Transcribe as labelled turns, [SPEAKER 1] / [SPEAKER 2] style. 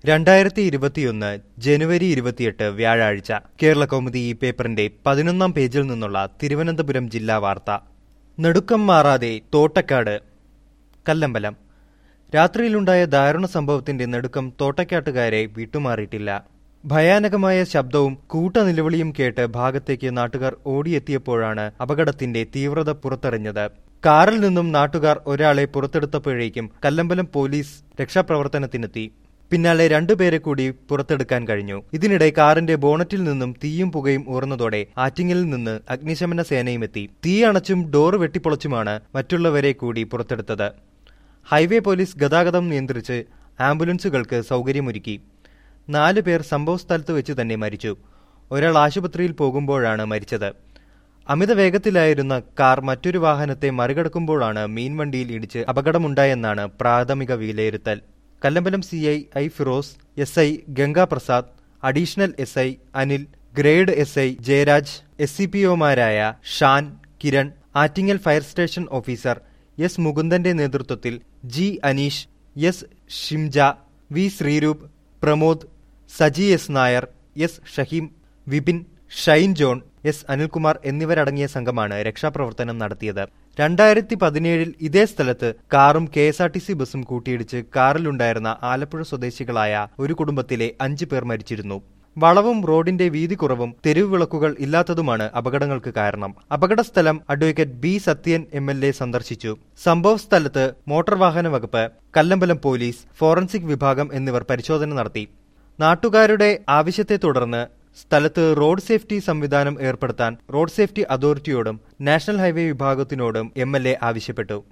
[SPEAKER 1] രണ്ടായിരത്തി ഇരുപത്തിയൊന്ന് ജനുവരി ഇരുപത്തിയെട്ട് വ്യാഴാഴ്ച കേരള കൗമുദി ഈ പേപ്പറിന്റെ പതിനൊന്നാം പേജിൽ നിന്നുള്ള തിരുവനന്തപുരം ജില്ലാ വാർത്ത നടുക്കം മാറാതെ തോട്ടക്കാട് കല്ലമ്പലം രാത്രിയിലുണ്ടായ ദാരുണ സംഭവത്തിന്റെ നടുക്കം തോട്ടക്കാട്ടുകാരെ വിട്ടുമാറിയിട്ടില്ല ഭയാനകമായ ശബ്ദവും കൂട്ടനിലവിളിയും കേട്ട് ഭാഗത്തേക്ക് നാട്ടുകാർ ഓടിയെത്തിയപ്പോഴാണ് അപകടത്തിന്റെ തീവ്രത പുറത്തറിഞ്ഞത് കാറിൽ നിന്നും നാട്ടുകാർ ഒരാളെ പുറത്തെടുത്തപ്പോഴേക്കും കല്ലമ്പലം പോലീസ് രക്ഷാപ്രവർത്തനത്തിനെത്തി പിന്നാലെ രണ്ടുപേരെ കൂടി പുറത്തെടുക്കാൻ കഴിഞ്ഞു ഇതിനിടെ കാറിന്റെ ബോണറ്റിൽ നിന്നും തീയും പുകയും ഊർന്നതോടെ ആറ്റിങ്ങലിൽ നിന്ന് അഗ്നിശമന സേനയും എത്തി തീ അണച്ചും ഡോർ വെട്ടിപ്പൊളച്ചുമാണ് മറ്റുള്ളവരെ കൂടി പുറത്തെടുത്തത് ഹൈവേ പോലീസ് ഗതാഗതം നിയന്ത്രിച്ച് ആംബുലൻസുകൾക്ക് സൗകര്യമൊരുക്കി നാല് പേർ സംഭവസ്ഥലത്ത് വെച്ച് തന്നെ മരിച്ചു ഒരാൾ ആശുപത്രിയിൽ പോകുമ്പോഴാണ് മരിച്ചത് അമിത വേഗത്തിലായിരുന്ന കാർ മറ്റൊരു വാഹനത്തെ മറികടക്കുമ്പോഴാണ് മീൻവണ്ടിയിൽ ഇടിച്ച് അപകടമുണ്ടായെന്നാണ് പ്രാഥമിക വിലയിരുത്തൽ Kallambalam C I I Firoz S I Gangaprasad additional S I Anil grade S I Jayaraj S C P ഒമാരായ Shan Kiran Attingal fire station officer S മുകുന്ദന്റെ നേതൃത്വത്തിൽ G Aneesh S Shimja V Sreeroop Pramod Saji S Nair S Shaheem Vipin Shine John S Anilkumar എന്നിവരടങ്ങിയ സംഘമാണ് രക്ഷാപ്രവർത്തനം നടത്തിയത് രണ്ടായിരത്തി പതിനേഴിൽ ഇതേ സ്ഥലത്ത് കാറും K S R T C ബസും കൂട്ടിയിടിച്ച് കാറിലുണ്ടായിരുന്ന ആലപ്പുഴ സ്വദേശികളായ ഒരു കുടുംബത്തിലെ അഞ്ചു പേർ മരിച്ചിരുന്നു വളവും റോഡിന്റെ വീതി കുറവും തെരുവ് വിളക്കുകൾ ഇല്ലാത്തതുമാണ് അപകടങ്ങൾക്ക് കാരണം അപകടസ്ഥലം advocate B Sathyan M L A സന്ദർശിച്ചു സംഭവ സ്ഥലത്ത് മോട്ടോർ വാഹന വകുപ്പ് കല്ലമ്പലം പോലീസ് ഫോറൻസിക് വിഭാഗം എന്നിവർ പരിശോധന നടത്തി നാട്ടുകാരുടെ ആവശ്യത്തെ തുടർന്ന് സ്ഥലത്ത് റോഡ് സേഫ്റ്റി സംവിധാനം ഏർപ്പെടുത്താൻ റോഡ് സേഫ്റ്റി അതോറിറ്റിയോടും നാഷണൽ ഹൈവേ വിഭാഗത്തിനോടും എം ആവശ്യപ്പെട്ടു